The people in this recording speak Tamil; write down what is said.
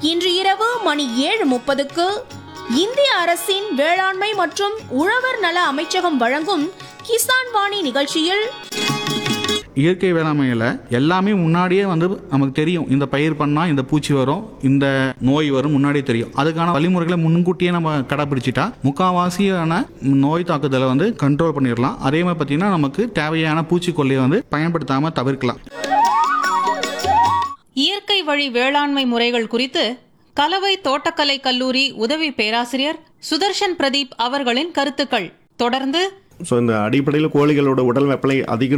இன்று இரவு மணி ஏழு முப்பதுக்கு இந்திய அரசின் வேளாண்மை மற்றும் உழவர் நல அமைச்சகம் வழங்கும் கிசான் வாணி நிகழ்ச்சியில் இயற்கை வேளாண்மையில் எல்லாமே முன்னாடியே வந்து நமக்கு தெரியும் இந்த பயிர் பண்ணால் இந்த பூச்சி வரும் இந்த நோய் வரும் முன்னாடியே தெரியும் அதுக்கான வழிமுறைகளை முன்கூட்டியே நம்ம கடைப்பிடிச்சிட்டா முக்கால்வாசியான நோய் தாக்குதலை வந்து கண்ட்ரோல் பண்ணிடலாம் அதே மாதிரி பார்த்தீங்கன்னா நமக்கு தேவையான பூச்சிக்கொல்லியை வந்து பயன்படுத்தாமல் தவிர்க்கலாம் இயற்கை வழி வேளாண்மை முறைகள் குறித்து கலவை தோட்டக்கலை கல்லூரி உதவி பேராசிரியர் சுதர்ஷன் பிரதீப் அவர்களின் கருத்துக்கள் தொடர்ந்து ஸோ இந்த அடிப்படையில் கோழிகளோட உடல் வெப்பநிலை அதிகம்